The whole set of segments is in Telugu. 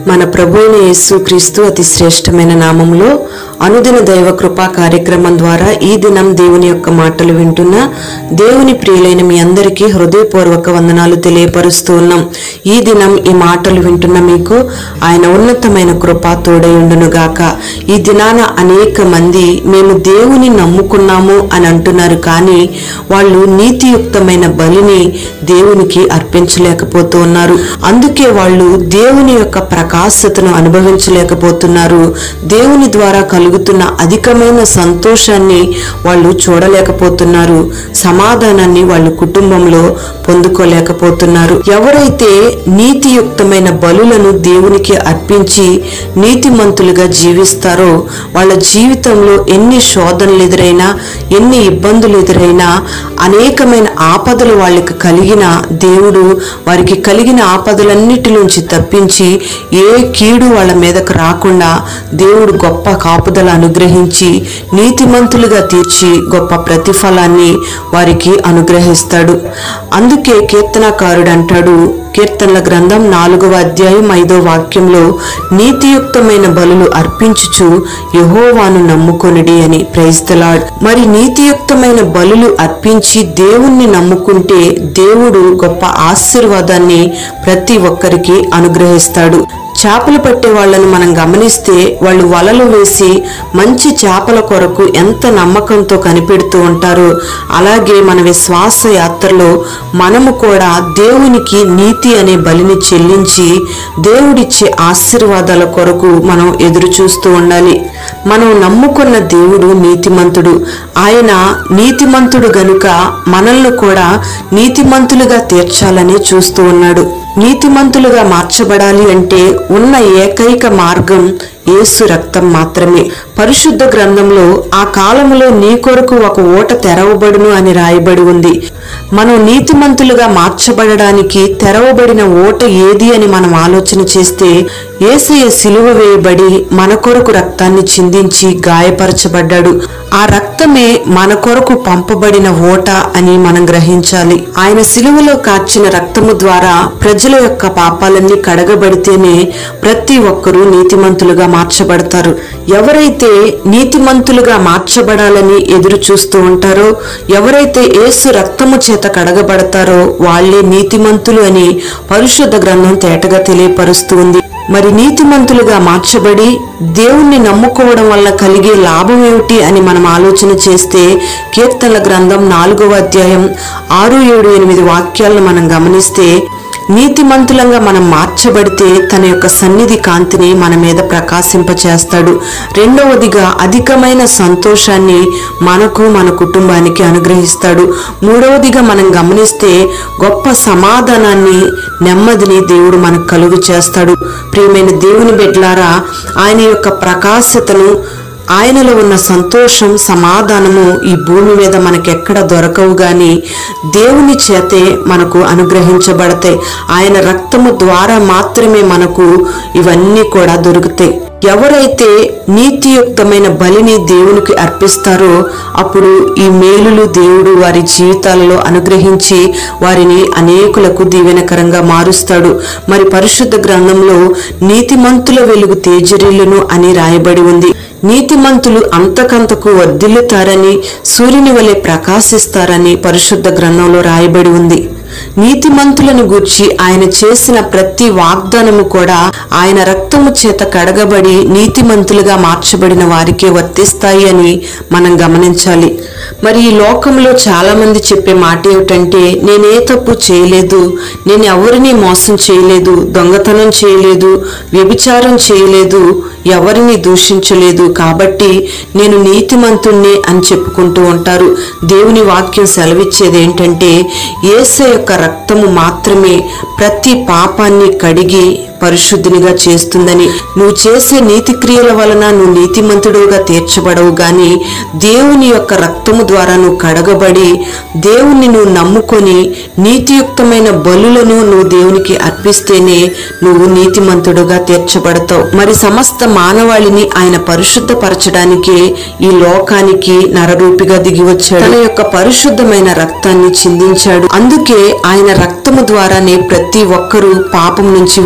మన ప్రభు అయిన యేసు క్రీస్తు అతి శ్రేష్టమైన నామంలో అనుదిన దైవ కృపా కార్యక్రమం ద్వారా ఈ దినం దేవుని యొక్క మాటలు వింటున్న దేవుని ప్రియులైన మీ అందరికీ హృదయపూర్వక వందనాలు తెలియపరుస్తూ ఉన్నాం ఈ దినం ఈ మాటలు వింటున్న మీకు ఆయన ఉన్నతమైన కృప తోడై ఉండును గాక ఈ దినాన అనేక మంది మేము దేవుని నమ్ముకున్నాము అని అంటున్నారు కానీ వాళ్ళు నీతియుక్తమైన బలిని దేవునికి అర్పించలేకపోతూ ఉన్నారు అందుకే వాళ్ళు దేవుని యొక్క ప్రకాశతను అనుభవించలేకపోతున్నారు దేవుని ద్వారా కలుగుతున్న అధికమైన సంతోషాన్ని వాళ్ళు చూడలేకపోతున్నారు సమాధానాన్ని వాళ్ళ కుటుంబంలో పొందుకోలేకపోతున్నారు ఎవరైతే నీతియుక్తమైన బలులను దేవునికి అర్పించి నీతిమంతులుగా జీవిస్తారో వాళ్ళ జీవితంలో ఎన్ని శోధనలు ఎదురైనా ఎన్ని ఇబ్బందులు ఎదురైనా అనేకమైన ఆపదలు వాళ్ళకి కలిగిన దేవుడు వారికి కలిగిన ఆపదలన్నిటి నుంచి తప్పించి ఏ కీడు వాళ్ళ మీదకు రాకుండా దేవుడు గొప్ప కాపుదల అనుగ్రహించి నీతిమంతులుగా తీర్చి గొప్ప ప్రతిఫలాన్ని వారికి అనుగ్రహిస్తాడు అందుకే కీర్తనకారుడు అంటాడు కీర్తనల గ్రంథం నాలుగవ అధ్యాయం ఐదో వాక్యంలో నీతియుక్తమైన బలులు అర్పించుచు యహోవాను నమ్ముకొనిడి అని ప్రైస్తలాడ్ మరి నీతియుక్తమైన బలులు అర్పించి దేవుణ్ణి నమ్ముకుంటే దేవుడు గొప్ప ఆశీర్వాదాన్ని ప్రతి ఒక్కరికి అనుగ్రహిస్తాడు చేపలు పట్టే వాళ్ళను మనం గమనిస్తే వాళ్ళు వలలు వేసి మంచి చేపల కొరకు ఎంత నమ్మకంతో కనిపెడుతూ ఉంటారో అలాగే మన విశ్వాస యాత్రలో మనము కూడా దేవునికి నీతి అనే బలిని చెల్లించి దేవుడిచ్చే ఆశీర్వాదాల కొరకు మనం ఎదురు చూస్తూ ఉండాలి మనం నమ్ముకున్న దేవుడు నీతిమంతుడు ఆయన నీతిమంతుడు గనుక మనల్ని కూడా నీతిమంతులుగా తీర్చాలని చూస్తూ ఉన్నాడు నీతిమంతులుగా మార్చబడాలి అంటే ఉన్న ఏకైక మార్గం యేసు రక్తం మాత్రమే పరిశుద్ధ గ్రంథంలో ఆ కాలంలో నీ కొరకు ఒక ఓట తెరవబడును అని రాయబడి ఉంది మనం నీతిమంతులుగా మార్చబడడానికి తెరవబడిన ఓట ఏది అని మనం ఆలోచన చేస్తే ఏసయ్య సిలువ వేయబడి మన కొరకు రక్తాన్ని చిందించి గాయపరచబడ్డాడు ఆ రక్తమే మన కొరకు పంపబడిన ఓట అని మనం గ్రహించాలి ఆయన సిలువలో కార్చిన రక్తము ద్వారా ప్రజల యొక్క పాపాలన్నీ కడగబడితేనే ప్రతి ఒక్కరూ నీతిమంతులుగా మార్చబడతారు ఎవరైతే నీతిమంతులుగా మార్చబడాలని ఎదురు చూస్తూ ఉంటారో ఎవరైతే యేసు రక్తము చేత కడగబడతారో వాళ్ళే నీతిమంతులు అని పరిశుద్ధ గ్రంథం తేటగా తెలియపరుస్తుంది మరి నీతిమంతులుగా మార్చబడి దేవుణ్ణి నమ్ముకోవడం వల్ల కలిగే లాభం ఏమిటి అని మనం ఆలోచన చేస్తే కీర్తనల గ్రంథం నాలుగవ అధ్యాయం ఆరు ఏడు ఎనిమిది వాక్యాలను మనం గమనిస్తే నీతిమంతులంగా మనం మార్చబడితే తన యొక్క సన్నిధి కాంతిని మన మీద ప్రకాశింపచేస్తాడు రెండవదిగా అధికమైన సంతోషాన్ని మనకు మన కుటుంబానికి అనుగ్రహిస్తాడు మూడవదిగా మనం గమనిస్తే గొప్ప సమాధానాన్ని నెమ్మదిని దేవుడు మనకు కలుగు చేస్తాడు ప్రియమైన దేవుని బిడ్డలారా ఆయన యొక్క ప్రకాశతను ఆయనలో ఉన్న సంతోషం సమాధానము ఈ భూమి మీద మనకెక్కడ దొరకవు గాని దేవుని చేతే మనకు అనుగ్రహించబడతాయి ఆయన రక్తము ద్వారా మాత్రమే మనకు ఇవన్నీ కూడా దొరుకుతాయి ఎవరైతే నీతియుక్తమైన బలిని దేవునికి అర్పిస్తారో అప్పుడు ఈ మేలులు దేవుడు వారి జీవితాలలో అనుగ్రహించి వారిని అనేకులకు దీవెనకరంగా మారుస్తాడు మరి పరిశుద్ధ గ్రంథంలో నీతిమంతుల వెలుగు తేజరిల్లును అని రాయబడి ఉంది నీతిమంతులు అంతకంతకు వర్ధిల్లుతారని సూర్యుని వలె ప్రకాశిస్తారని పరిశుద్ధ గ్రంథంలో రాయబడి ఉంది నీతిమంతులను గూర్చి ఆయన చేసిన ప్రతి వాగ్దానము కూడా ఆయన రక్తము చేత కడగబడి నీతిమంతులుగా మార్చబడిన వారికే వర్తిస్తాయి అని మనం గమనించాలి మరి ఈ లోకంలో చాలా మంది చెప్పే మాట ఏమిటంటే నేనే తప్పు చేయలేదు నేను ఎవరిని మోసం చేయలేదు దొంగతనం చేయలేదు వ్యభిచారం చేయలేదు ఎవరిని దూషించలేదు కాబట్టి నేను నీతిమంతుణ్ణి అని చెప్పుకుంటూ ఉంటారు దేవుని వాక్యం సెలవిచ్చేది ఏంటంటే ఏస యొక్క రక్తము మాత్రమే ప్రతి పాపాన్ని కడిగి పరిశుద్ధినిగా చేస్తుందని నువ్వు చేసే నీతి క్రియల వలన నువ్వు నీతిమంతుడుగా తీర్చబడవు గాని దేవుని యొక్క రక్తము ద్వారా నువ్వు కడగబడి దేవుణ్ణి నువ్వు నమ్ముకొని నీతియుక్తమైన బలులను నువ్వు దేవునికి అర్పిస్తేనే నువ్వు నీతిమంతుడుగా తీర్చబడతావు మరి సమస్త మానవాళిని ఆయన పరిశుద్ధపరచడానికి ఈ లోకానికి నరరూపిగా దిగి వచ్చాడు తన యొక్క పరిశుద్ధమైన రక్తాన్ని చిందించాడు అందుకే ఆయన రక్తము ద్వారానే ప్రతి ఒక్కరూ పాపం నుంచి విడుదల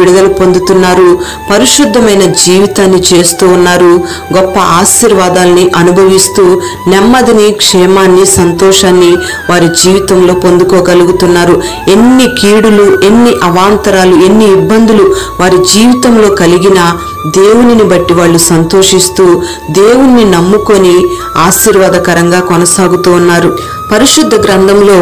పొందుతున్నారు పరిశుద్ధమైన జీవితాన్ని చేస్తూ ఉన్నారు గొప్ప ఆశీర్వాదాల్ని అనుభవిస్తూ నెమ్మదిని క్షేమాన్ని సంతోషాన్ని వారి జీవితంలో పొందుకోగలుగుతున్నారు ఎన్ని కీడులు ఎన్ని అవాంతరాలు ఎన్ని ఇబ్బందులు వారి జీవితంలో కలిగిన దేవునిని బట్టి వాళ్ళు సంతోషిస్తూ దేవుణ్ణి నమ్ముకొని ఆశీర్వాదకరంగా కొనసాగుతూ ఉన్నారు పరిశుద్ధ గ్రంథంలో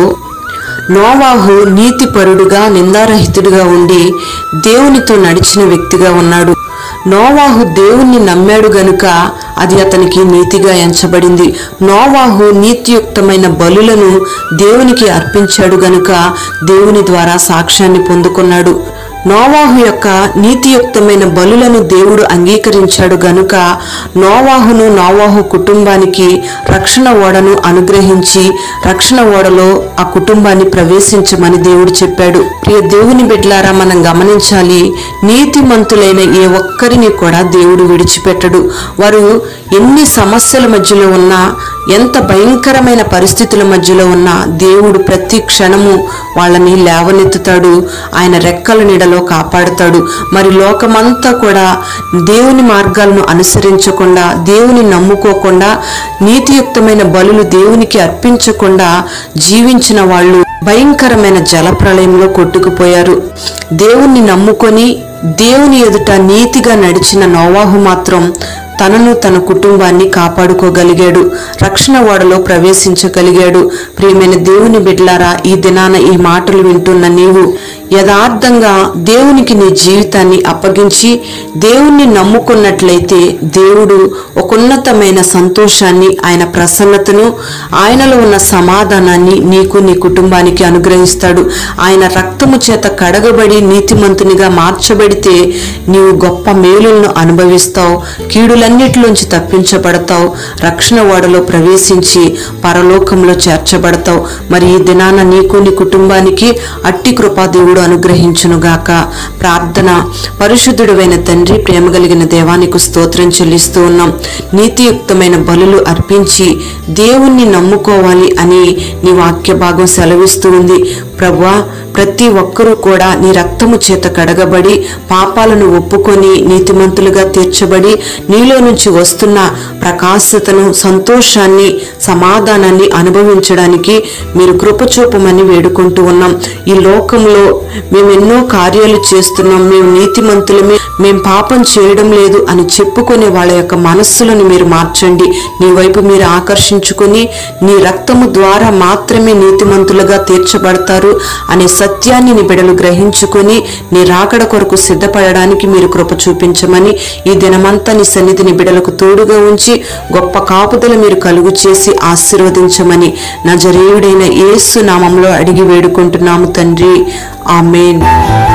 నోవాహు నీతిపరుడుగా నిందారహితుడిగా ఉండి దేవునితో నడిచిన వ్యక్తిగా ఉన్నాడు నోవాహు దేవుణ్ణి నమ్మాడు గనుక అది అతనికి నీతిగా ఎంచబడింది నోవాహు నీతియుక్తమైన బలులను దేవునికి అర్పించాడు గనుక దేవుని ద్వారా సాక్ష్యాన్ని పొందుకున్నాడు నోవాహు యొక్క నీతియుక్తమైన బలులను దేవుడు అంగీకరించాడు గనుక నోవాహును నోవాహు కుటుంబానికి రక్షణ ఓడను అనుగ్రహించి రక్షణ ఓడలో ఆ కుటుంబాన్ని ప్రవేశించమని దేవుడు చెప్పాడు ప్రియ దేవుని బిడ్లారా మనం గమనించాలి నీతిమంతులైన ఏ ఒక్కరిని కూడా దేవుడు విడిచిపెట్టడు వారు ఎన్ని సమస్యల మధ్యలో ఉన్నా ఎంత భయంకరమైన పరిస్థితుల మధ్యలో ఉన్నా దేవుడు ప్రతి క్షణము వాళ్ళని లేవనెత్తుతాడు ఆయన రెక్కల నీడలో కాపాడుతాడు మరి లోకమంతా కూడా దేవుని మార్గాలను అనుసరించకుండా దేవుని నమ్ముకోకుండా నీతియుక్తమైన బలులు దేవునికి అర్పించకుండా జీవించిన వాళ్ళు భయంకరమైన జలప్రళయంలో కొట్టుకుపోయారు దేవుణ్ణి నమ్ముకొని దేవుని ఎదుట నీతిగా నడిచిన నోవాహు మాత్రం తనను తన కుటుంబాన్ని కాపాడుకోగలిగాడు రక్షణ ఓడలో ప్రవేశించగలిగాడు ప్రియమైన దేవుని బిడ్లారా ఈ దినాన ఈ మాటలు వింటున్న నీవు యథార్థంగా దేవునికి నీ జీవితాన్ని అప్పగించి దేవుణ్ణి నమ్ముకున్నట్లయితే దేవుడు ఒక ఉన్నతమైన సంతోషాన్ని ఆయన ప్రసన్నతను ఆయనలో ఉన్న సమాధానాన్ని నీకు నీ కుటుంబానికి అనుగ్రహిస్తాడు ఆయన రక్తము చేత కడగబడి నీతిమంతునిగా మార్చబడితే నీవు గొప్ప మేలులను అనుభవిస్తావు కీడులన్నిటిలోంచి తప్పించబడతావు రక్షణ ఓడలో ప్రవేశించి పరలోకంలో చేర్చబడతావు మరి ఈ దినాన నీకు నీ కుటుంబానికి అట్టి కృపా దేవుడు అనుగ్రహించునుగాక ప్రార్థన పరిశుద్ధుడైన తండ్రి ప్రేమ కలిగిన దేవానికి స్తోత్రం చెల్లిస్తూ ఉన్నాం నీతియుక్తమైన బలులు అర్పించి దేవుణ్ణి నమ్ముకోవాలి అని నీ వాక్య భాగం సెలవిస్తూ ఉంది ప్రభువా ప్రతి ఒక్కరూ కూడా నీ రక్తము చేత కడగబడి పాపాలను ఒప్పుకొని నీతిమంతులుగా తీర్చబడి నీలో నుంచి వస్తున్న ప్రకాశతను సంతోషాన్ని సమాధానాన్ని అనుభవించడానికి మీరు కృప చూపమని వేడుకుంటూ ఉన్నాం ఈ లోకంలో మేము ఎన్నో కార్యాలు చేస్తున్నాం మేము నీతిమంతులమే మేము పాపం చేయడం లేదు అని చెప్పుకునే వాళ్ళ యొక్క మనస్సులను మీరు మార్చండి నీ వైపు మీరు ఆకర్షించుకొని నీ రక్తము ద్వారా మాత్రమే నీతిమంతులుగా తీర్చబడతారు అనే సత్యాన్ని నీ బిడలు గ్రహించుకొని నీ రాకడ కొరకు సిద్ధపడడానికి మీరు కృప చూపించమని ఈ దినమంతా నీ సన్నిధిని బిడలకు తోడుగా ఉంచి గొప్ప కాపుదల మీరు కలుగు చేసి ఆశీర్వదించమని నా జరేయుడైన యేసు నామంలో అడిగి వేడుకుంటున్నాము తండ్రి ఆమెన్